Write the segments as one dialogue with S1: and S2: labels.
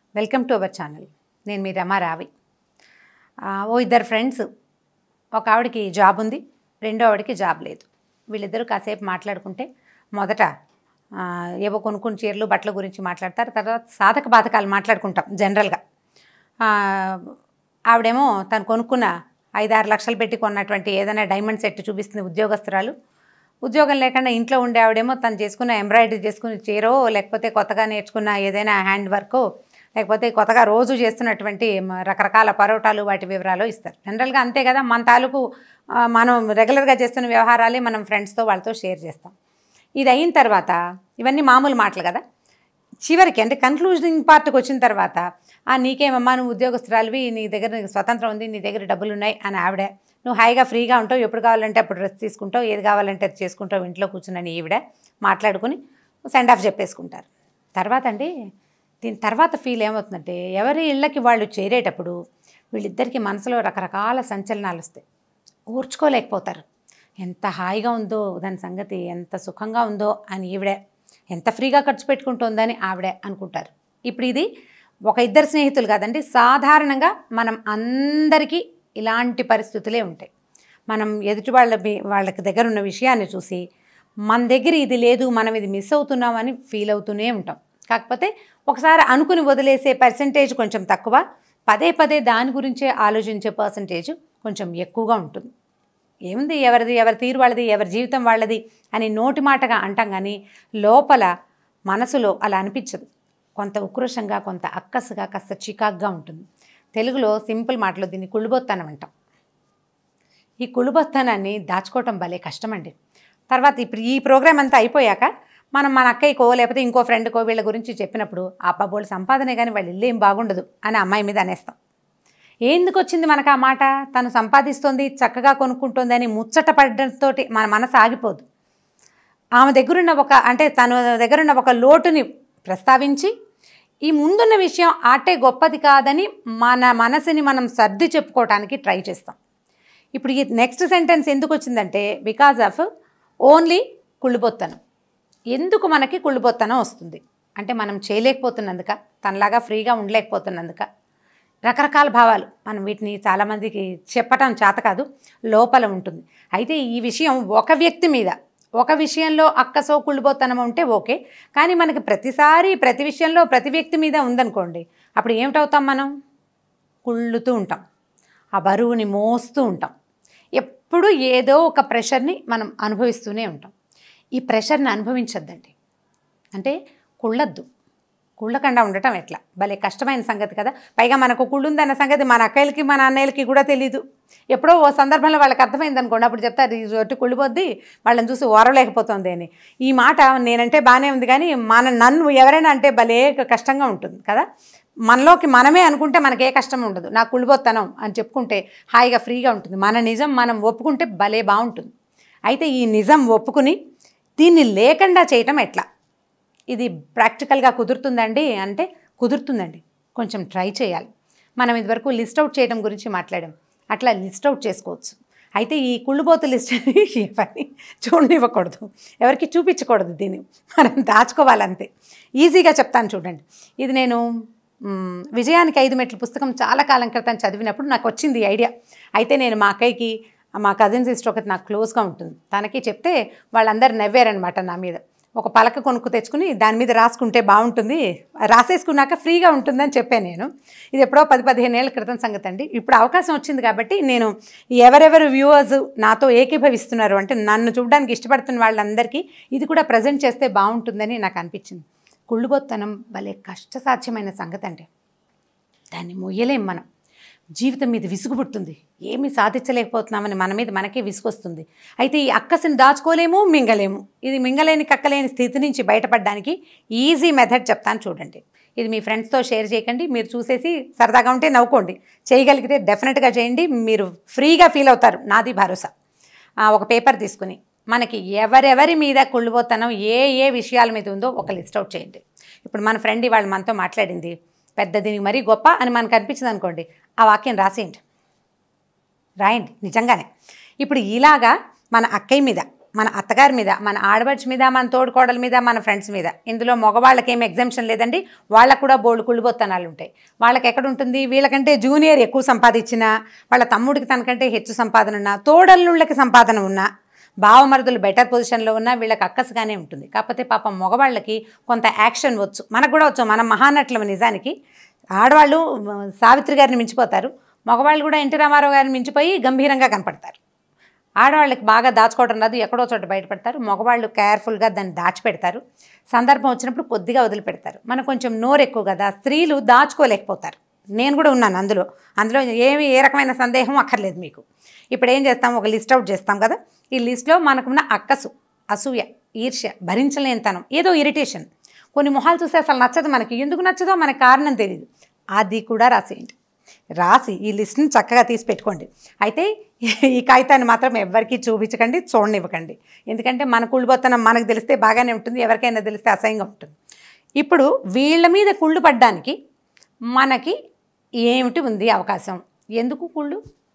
S1: welcome to our channel నేను మీ రమా రావి ఆ, ఓ ఇద్దరు ఫ్రెండ్స్ ఒక ఆవిడకి జాబ్ ఉంది రెండో ఆవిడకి జాబ్ లేదు వీళ్ళిద్దరూ కాసేపు మాట్లాడుకుంటే మొదట ఆ, ఏవో కొనుక్కుని చీరలు బట్టల గురించి మాట్లాడతారు తర్వాత సాధక బాధకాలు మాట్లాడుకుంటాం జనరల్గా ఆ, ఆవిడేమో తను కొనుక్కున్న ఐదారు లక్షలు పెట్టి కొన్నటువంటి ఏదైనా డైమండ్ సెట్ చూపిస్తుంది ఉద్యోగస్తురాలు ఉద్యోగం లేకుండా ఇంట్లో ఉండే ఆవిడేమో తను చేసుకున్న ఎంబ్రాయిడరీ చేసుకున్న చీరో లేకపోతే కొత్తగా నేర్చుకున్న ఏదైనా హ్యాండ్ వర్కో లేకపోతే కొత్తగా రోజు చేస్తున్నటువంటి మ- రకరకాల పరోటాలు వాటి వివరాలు ఇస్తారు జనరల్గా అంతే కదా మన తాలూకు ఆ, మనం రెగ్యులర్గా చేస్తున్న వ్యవహారాలే మనం ఫ్రెండ్స్తో వాళ్ళతో షేర్ చేస్తాం ఇది అయిన తర్వాత ఇవన్నీ మామూలు మాటలు కదా చివరికి అంటే కన్క్లూజనింగ్ పార్ట్కి వచ్చిన తర్వాత ఆ నీకేమమ్మా నువ్వు ఉద్యోగస్తురాలివి నీ దగ్గర నీకు స్వతంత్రం ఉంది నీ దగ్గర డబ్బులు ఉన్నాయి అని ఆవిడ నువ్వు హాయిగా ఫ్రీగా ఉంటావు ఎప్పుడు కావాలంటే అప్పుడు డ్రెస్ తీసుకుంటావు ఏది కావాలంటే అది చేసుకుంటావు ఇంట్లో కూర్చున్నని ఈవిడ మాట్లాడుకుని సెండ్ ఆఫ్ చెప్పేసుకుంటారు తర్వాత అండి దీని తర్వాత ఫీల్ ఏమవుతుందంటే ఎవరి ఇళ్ళకి వాళ్ళు చేరేటప్పుడు వీళ్ళిద్దరికి మనసులో రకరకాల సంచలనాలు వస్తాయి ఓర్చుకోలేకపోతారు ఎంత హాయిగా ఉందో దాని సంగతి ఎంత సుఖంగా ఉందో అని ఈవిడే ఎంత ఫ్రీగా ఖర్చు పెట్టుకుంటుందని ఆవిడే అనుకుంటారు ఇప్పుడు ఇది ఒక ఇద్దరు స్నేహితులు కాదండి సాధారణంగా మనం అందరికీ ఇలాంటి పరిస్థితులే ఉంటాయి మనం ఎదుటి వాళ్ళ మీ- వాళ్ళకి దగ్గర ఉన్న విషయాన్ని చూసి మన దగ్గర ఇది లేదు మనం ఇది మిస్ అవుతున్నామని ఫీల్ అవుతూనే ఉంటాం కాకపోతే ఒకసారి అనుకుని వదిలేసే పర్సంటేజ్ కొంచెం తక్కువ పదే పదే దాని గురించే ఆలోచించే పర్సంటేజ్ కొంచెం ఎక్కువగా ఉంటుంది ఏముంది ఎవరిది ఎవరి తీరు వాళ్ళది ఎవరి జీవితం వాళ్ళది అని నోటి మాటగా అంటాం కానీ లోపల మనసులో అలా అనిపించదు కొంత ఉక్రోషంగా కొంత అక్కసుగా కాస్త చికాగ్గా ఉంటుంది తెలుగులో సింపుల్ మాటలో దీన్ని కుళ్ళుబొత్తనం అంటాం ఈ కుళ్ళుబొత్తనాన్ని దాచుకోవటం భలే కష్టమండి తర్వాత ఇప్పుడు ఈ ప్రోగ్రామ్ అంతా అయిపోయాక మనం మన అక్కయ్యకో లేకపోతే ఇంకో ఫ్రెండ్కో వీళ్ళ గురించి చెప్పినప్పుడు ఆ పబ్బోళ్ళు సంపాదనే కానీ వాళ్ళ ఇల్లు ఏం బాగుండదు అని అమ్మాయి మీద అనేస్తాం ఎందుకు వచ్చింది మనకు ఆ మాట తను సంపాదిస్తుంది చక్కగా కొనుక్కుంటుంది అని ముచ్చట పడడంతో మన మనసు ఆగిపోదు ఆమె దగ్గరున్న ఒక అంటే తన దగ్గరున్న ఒక లోటుని ప్రస్తావించి ఈ ముందున్న విషయం ఆటే గొప్పది కాదని మన మనసుని మనం సర్ది చెప్పుకోవడానికి ట్రై చేస్తాం ఇప్పుడు ఈ నెక్స్ట్ సెంటెన్స్ ఎందుకు వచ్చిందంటే బికాజ్ ఆఫ్ ఓన్లీ కుళ్ళుబొత్తనం ఎందుకు మనకి కుళ్ళుబొత్తనం వస్తుంది అంటే మనం చేయలేకపోతున్నందుక తనలాగా ఫ్రీగా ఉండలేకపోతున్నందుక రకరకాల భావాలు మనం వీటిని చాలామందికి చెప్పటం చేత కాదు లోపల ఉంటుంది అయితే ఈ విషయం ఒక వ్యక్తి మీద ఒక విషయంలో అక్కసో కుళ్ళిపోతనం ఉంటే ఓకే కానీ మనకి ప్రతిసారి ప్రతి విషయంలో ప్రతి వ్యక్తి మీద ఉందనుకోండి అప్పుడు ఏమిటవుతాం మనం కుళ్ళుతూ ఉంటాం ఆ బరువుని మోస్తూ ఉంటాం ఎప్పుడు ఏదో ఒక ప్రెషర్ని మనం అనుభవిస్తూనే ఉంటాం ఈ ప్రెషర్ని అనుభవించొద్దండి అంటే కుళ్ళద్దు కుళ్ళకుండా ఉండటం ఎట్లా భలే కష్టమైన సంగతి కదా పైగా మనకు కుళ్ళుందన్న సంగతి మన అక్కయ్యలకి మన అన్నయ్యలకి కూడా తెలియదు ఎప్పుడో ఓ సందర్భంలో వాళ్ళకి అర్థమైంది అనుకోండి అప్పుడు చెప్తారు ఈ రొట్టె కుళ్ళిపోద్ది వాళ్ళని చూసి ఓరలేకపోతుంది అని ఈ మాట నేనంటే బాగానే ఉంది కానీ మన నన్ను ఎవరైనా అంటే భలే కష్టంగా ఉంటుంది కదా మనలోకి మనమే అనుకుంటే మనకే కష్టం ఉండదు నాకు కుళ్ళిపోతాను అని చెప్పుకుంటే హాయిగా ఫ్రీగా ఉంటుంది మన నిజం మనం ఒప్పుకుంటే భలే బాగుంటుంది అయితే ఈ నిజం ఒప్పుకుని దీన్ని లేకుండా చేయటం ఎట్లా ఇది ప్రాక్టికల్గా కుదురుతుందండి అంటే కుదురుతుందండి కొంచెం ట్రై చేయాలి మనం ఇదివరకు లిస్ట్ అవుట్ చేయడం గురించి మాట్లాడాం అట్లా లిస్ట్ అవుట్ చేసుకోవచ్చు అయితే ఈ కుళ్ళుబోతు లిస్ట్ ఎవరిని చూడనివ్వకూడదు ఎవరికి చూపించకూడదు దీన్ని మనం దాచుకోవాలంతే ఈజీగా చెప్తాను చూడండి ఇది నేను మ్, విజయానికి ఐదు మెట్ల పుస్తకం చాలా కాలం క్రితం చదివినప్పుడు నాకు వచ్చింది ఈ ఐడియా అయితే నేను మా అక్కయ్యకి మా కజిన్ సిస్టర్ ఒకటి నాకు క్లోజ్గా ఉంటుంది తనకి చెప్తే వాళ్ళందరూ నవ్వారనమాట నా మీద ఒక పలక కొనుక్కు తెచ్చుకుని దాని మీద రాసుకుంటే బాగుంటుంది రాసేసుకున్నాక ఫ్రీగా ఉంటుందని చెప్పాను నేను ఇది ఎప్పుడో పది పదిహేను ఏళ్ళ క్రితం సంగతి అండి ఇప్పుడు అవకాశం వచ్చింది కాబట్టి నేను ఎవరెవరు వ్యూవర్స్ నాతో ఏకీభవిస్తున్నారు అంటే నన్ను చూడడానికి ఇష్టపడుతున్న వాళ్ళందరికీ ఇది కూడా ప్రజెంట్ చేస్తే బాగుంటుందని నాకు అనిపించింది కుళ్ళుబొత్తనం భలే కష్టసాధ్యమైన సంగతి అండి దాన్ని మొయ్యలేం మనం జీవితం మీద విసుగు పుడుతుంది ఏమీ సాధించలేకపోతున్నామని మన మీద మనకే విసుగొస్తుంది అయితే ఈ అక్కసిని దాచుకోలేము మింగలేము ఇది మింగలేని కక్కలేని స్థితి నుంచి బయటపడడానికి ఈజీ మెథడ్ చెప్తాను చూడండి ఇది మీ ఫ్రెండ్స్తో షేర్ చేయకండి మీరు చూసేసి సరదాగా ఉంటే నవ్వుకోండి చేయగలిగితే డెఫినెట్గా చేయండి మీరు ఫ్రీగా ఫీల్ అవుతారు నాది భరోసా ఆ, ఒక పేపర్ తీసుకుని మనకి ఎవరెవరి మీద కుళ్ళుబోతనం ఏ ఏ విషయాల మీద ఉందో ఒక లిస్ట్ అవుట్ చేయండి ఇప్పుడు మన ఫ్రెండ్ ఇవాళ మనతో మాట్లాడింది పెద్ద దీనికి మరీ గొప్ప అని మనకు అనిపించింది అనుకోండి ఆ వాక్యం రాసేయండి రాయండి నిజంగానే ఇప్పుడు ఇలాగా మన అక్కయ్య మీద మన అత్తగారి మీద మన ఆడబడిచి మీద మన తోడుకోడల మీద మన ఫ్రెండ్స్ మీద ఇందులో మగవాళ్ళకి ఏం ఎగ్జామ్షన్ లేదండి వాళ్ళకు కూడా బోల్డ్ కుళ్ళిపోత్తనాలు ఉంటాయి వాళ్ళకి ఎక్కడ ఉంటుంది వీళ్ళకంటే జూనియర్ ఎక్కువ సంపాదించినా వాళ్ళ తమ్ముడికి తనకంటే హెచ్చు సంపాదన ఉన్నా తోడల్లుళ్ళకి సంపాదన ఉన్నా భావమరుదులు బెటర్ పొజిషన్లో ఉన్నా వీళ్ళకి అక్కసుగానే ఉంటుంది కాకపోతే పాపం మగవాళ్ళకి కొంత యాక్షన్ వచ్చు మనకు కూడా వచ్చు మనం మహానటులం నిజానికి ఆడవాళ్ళు మ, సావిత్రి గారిని మించిపోతారు మగవాళ్ళు కూడా ఎన్టీ రామారావు గారిని మించిపోయి గంభీరంగా కనపడతారు ఆడవాళ్ళకి బాగా దాచుకోవడం రాదు ఎక్కడో చోట బయటపెడతారు మగవాళ్ళు కేర్ఫుల్గా దాన్ని దాచిపెడతారు సందర్భం వచ్చినప్పుడు కొద్దిగా వదిలిపెడతారు మనకు కొంచెం నోరు ఎక్కువ కదా స్త్రీలు దాచుకోలేకపోతారు నేను కూడా ఉన్నాను అందులో అందులో ఏమి ఏ రకమైన సందేహం అక్కర్లేదు మీకు ఇప్పుడు ఏం చేస్తాం ఒక లిస్ట్ అవుట్ చేస్తాం కదా ఈ లిస్ట్లో మనకున్న అక్కసు అసూయ ఈర్ష్య భరించలేనితనం ఏదో ఇరిటేషన్ కొన్ని మొహాలు చూస్తే అసలు నచ్చదు మనకి ఎందుకు నచ్చదో మనకి కారణం తెలియదు అది కూడా రాసేయండి రాసి ఈ లిస్ట్ని చక్కగా తీసి పెట్టుకోండి అయితే ఈ కాగితాన్ని మాత్రం ఎవ్వరికీ చూపించకండి చూడనివ్వకండి ఎందుకంటే మన కుళ్ళుబోతనం మనకు తెలిస్తే బాగానే ఉంటుంది ఎవరికైనా తెలిస్తే అసహ్యంగా ఉంటుంది ఇప్పుడు వీళ్ళ మీద కుళ్ళు పడ్డానికి మనకి ఏమిటి ఉంది అవకాశం ఎందుకు కుళ్ళు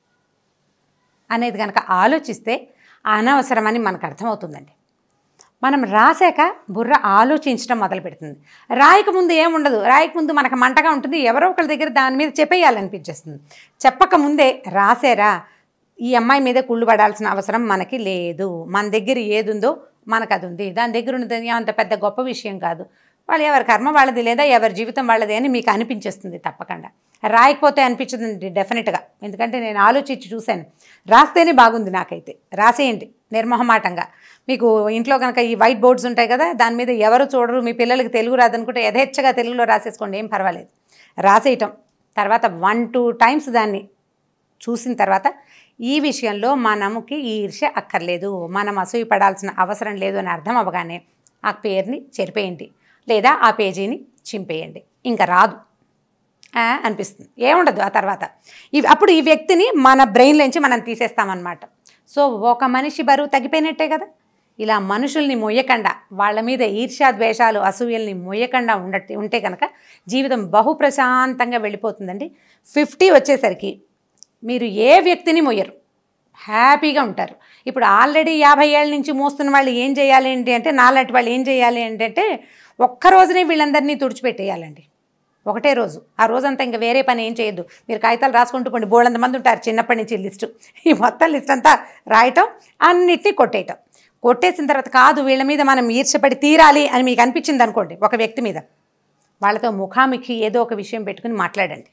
S1: అనేది కనుక ఆలోచిస్తే అనవసరమని మనకు అర్థమవుతుందండి మనం రాసాక బుర్ర ఆలోచించడం మొదలు పెడుతుంది రాయక ముందు ఏముండదు రాయక ముందు మనకు మంటగా ఉంటుంది ఎవరో ఒకరి దగ్గర దాని మీద చెప్పేయాలనిపించేస్తుంది చెప్పక ముందే రాసారా ఈ అమ్మాయి మీద కుళ్ళు పడాల్సిన అవసరం మనకి లేదు మన దగ్గర ఏది ఉందో మనకు అది ఉంది దాని దగ్గర ఉన్నది అంత పెద్ద గొప్ప విషయం కాదు వాళ్ళు ఎవరి కర్మ వాళ్ళది లేదా ఎవరి జీవితం వాళ్ళది అని మీకు అనిపించేస్తుంది తప్పకుండా రాయకపోతే అనిపించదండి డెఫినెట్గా ఎందుకంటే నేను ఆలోచించి చూశాను రాస్తేనే బాగుంది నాకైతే రాసేయండి నిర్మోహమాటంగా మీకు ఇంట్లో కనుక ఈ వైట్ బోర్డ్స్ ఉంటాయి కదా దాని మీద ఎవరు చూడరు మీ పిల్లలకి తెలుగు రాదనుకుంటే యథేచ్ఛగా తెలుగులో రాసేసుకోండి ఏం పర్వాలేదు రాసేయటం తర్వాత వన్ టూ టైమ్స్ దాన్ని చూసిన తర్వాత ఈ విషయంలో మనముకి ఈ ఈర్ష్య అక్కర్లేదు మనం అసూయ పడాల్సిన అవసరం లేదు అని అర్థం అవ్వగానే ఆ పేరుని చెరిపేయండి లేదా ఆ పేజీని చింపేయండి ఇంకా రాదు ఆ, అనిపిస్తుంది ఏముండదు ఆ తర్వాత ఇవి అప్పుడు ఈ వ్యక్తిని మన బ్రెయిన్లోంచి మనం తీసేస్తామన్నమాట సో ఒక మనిషి బరువు తగ్గిపోయినట్టే కదా ఇలా మనుషుల్ని మొయ్యకుండా వాళ్ళ మీద ఈర్ష్యా ద్వేషాలు అసూయల్ని మొయ్యకుండా ఉండట్ ఉంటే కనుక జీవితం బహు ప్రశాంతంగా వెళ్ళిపోతుందండి ఫిఫ్టీ వచ్చేసరికి మీరు ఏ వ్యక్తిని మొయ్యరు హ్యాపీగా ఉంటారు ఇప్పుడు ఆల్రెడీ యాభై ఏళ్ళ నుంచి మోస్తున్న వాళ్ళు ఏం చేయాలి ఏంటి అంటే నాలాంటి వాళ్ళు ఏం చేయాలి ఏంటంటే ఒక్క రోజునే వీళ్ళందరినీ తుడిచిపెట్టేయాలండి ఒకటే రోజు ఆ రోజంతా ఇంకా వేరే పని ఏం చేయొద్దు మీరు కాగితాలు రాసుకుంటూ పోండి బోళ్ళంత మంది ఉంటారు చిన్నప్పటి నుంచి లిస్టు ఈ మొత్తం లిస్ట్ అంతా రాయటం అన్నిటినీ కొట్టేయటం కొట్టేసిన తర్వాత కాదు వీళ్ళ మీద మనం ఈర్షపడి తీరాలి అని మీకు అనిపించింది అనుకోండి ఒక వ్యక్తి మీద వాళ్ళతో ముఖాముఖి ఏదో ఒక విషయం పెట్టుకుని మాట్లాడండి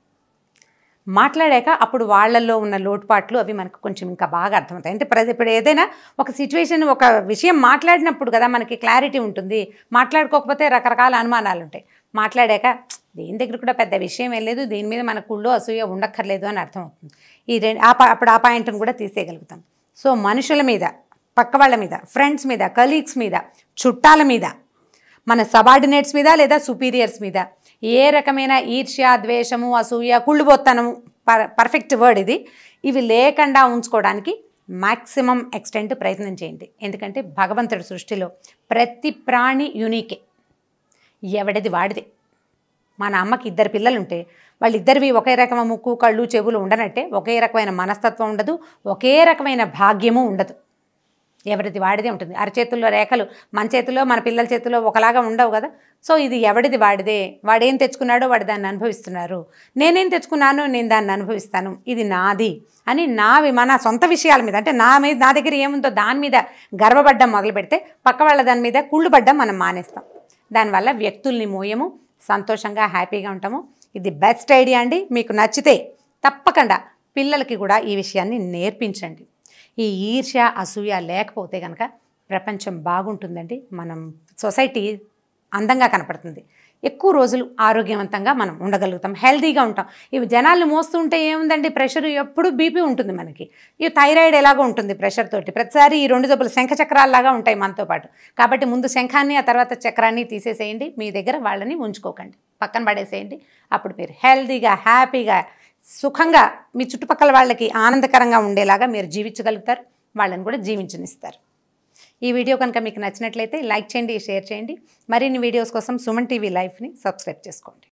S1: మాట్లాడాక అప్పుడు వాళ్ళల్లో ఉన్న లోటుపాట్లు అవి మనకు కొంచెం ఇంకా బాగా అర్థమవుతాయి అంటే ప్రతి ఇప్పుడు ఏదైనా ఒక సిచ్యువేషన్ ఒక విషయం మాట్లాడినప్పుడు కదా మనకి క్లారిటీ ఉంటుంది మాట్లాడుకోకపోతే రకరకాల అనుమానాలు ఉంటాయి మాట్లాడాక "ప్చ్, దీని దగ్గర కూడా పెద్ద విషయం ఏం లేదు దీని మీద మన కుళ్ళు అసూయ ఉండక్కర్లేదు అని అర్థమవుతుంది ఈ రెండు ఆ పా- అప్పుడు ఆ పాయింట్ని కూడా తీసేయగలుగుతాం సో మనుషుల మీద పక్క వాళ్ళ మీద ఫ్రెండ్స్ మీద కలీగ్స్ మీద చుట్టాల మీద మన సబార్డినేట్స్ మీద లేదా సుపీరియర్స్ మీద ఏ రకమైన ఈర్ష్య ద్వేషము అసూయ కుళ్ళుబోత్తనము పర్ పర్ఫెక్ట్ వర్డ్ ఇది ఇవి లేకుండా ఉంచుకోవడానికి మ్యాక్సిమం ఎక్స్టెంట్ ప్రయత్నం చేయండి ఎందుకంటే భగవంతుడి సృష్టిలో ప్రతి ప్రాణి యునీకే ఎవడిది వాడిదే మన అమ్మకి ఇద్దరు పిల్లలు ఉంటే వాళ్ళిద్దరివి ఒకే రకమైన ముక్కు కళ్ళు చెవులు ఉండనట్టే ఒకే రకమైన మనస్తత్వం ఉండదు ఒకే రకమైన భాగ్యము ఉండదు ఎవరిది వాడిదే ఉంటుంది అరచేతుల్లో రేఖలు మన చేతిలో మన పిల్లల చేతిలో ఒకలాగా ఉండవు కదా సో ఇది ఎవడిది వాడిదే వాడేం తెచ్చుకున్నాడో వాడు దాన్ని అనుభవిస్తున్నారు నేనేం తెచ్చుకున్నానో నేను దాన్ని అనుభవిస్తాను ఇది నాది అని నావి మన సొంత విషయాల మీద అంటే నా మీద నా దగ్గర ఏముందో దాని మీద గర్వపడ్డం మొదలు పెడితే పక్క వాళ్ళ దాని మీద కుళ్ళు పడ్డం మనం మానేస్తాం దానివల్ల వ్యక్తుల్ని మోయము సంతోషంగా హ్యాపీగా ఉంటాము ఇది బెస్ట్ ఐడియా అండి మీకు నచ్చితే తప్పకుండా పిల్లలకి కూడా ఈ విషయాన్ని నేర్పించండి ఈ ఈర్ష్య అసూయ లేకపోతే కనుక ప్రపంచం బాగుంటుందండి మనం సొసైటీ అందంగా కనపడుతుంది ఎక్కువ రోజులు ఆరోగ్యవంతంగా మనం ఉండగలుగుతాం హెల్తీగా ఉంటాం ఇవి జనాలు మోస్తుంటే ఏముందండి ప్రెషర్ ఎప్పుడు బీపీ ఉంటుంది మనకి ఈ థైరాయిడ్ ఎలాగో ఉంటుంది ప్రెషర్ తోటి ప్రతిసారి ఈ రెండు జబ్బులు శంఖ చక్రాల్లాగా ఉంటాయి మనతో పాటు కాబట్టి ముందు శంఖాన్ని ఆ తర్వాత చక్రాన్ని తీసేసేయండి మీ దగ్గర వాళ్ళని ఉంచుకోకండి పక్కన పడేసేయండి అప్పుడు మీరు హెల్తీగా హ్యాపీగా సుఖంగా మీ చుట్టుపక్కల వాళ్ళకి ఆనందకరంగా ఉండేలాగా మీరు జీవించగలుగుతారు వాళ్ళని కూడా జీవించనిస్తారు ఈ వీడియో కనుక మీకు నచ్చినట్లయితే లైక్ చేయండి షేర్ చేయండి మరిన్ని వీడియోస్ కోసం సుమన్ టీవీ లైఫ్ని సబ్స్క్రైబ్ చేసుకోండి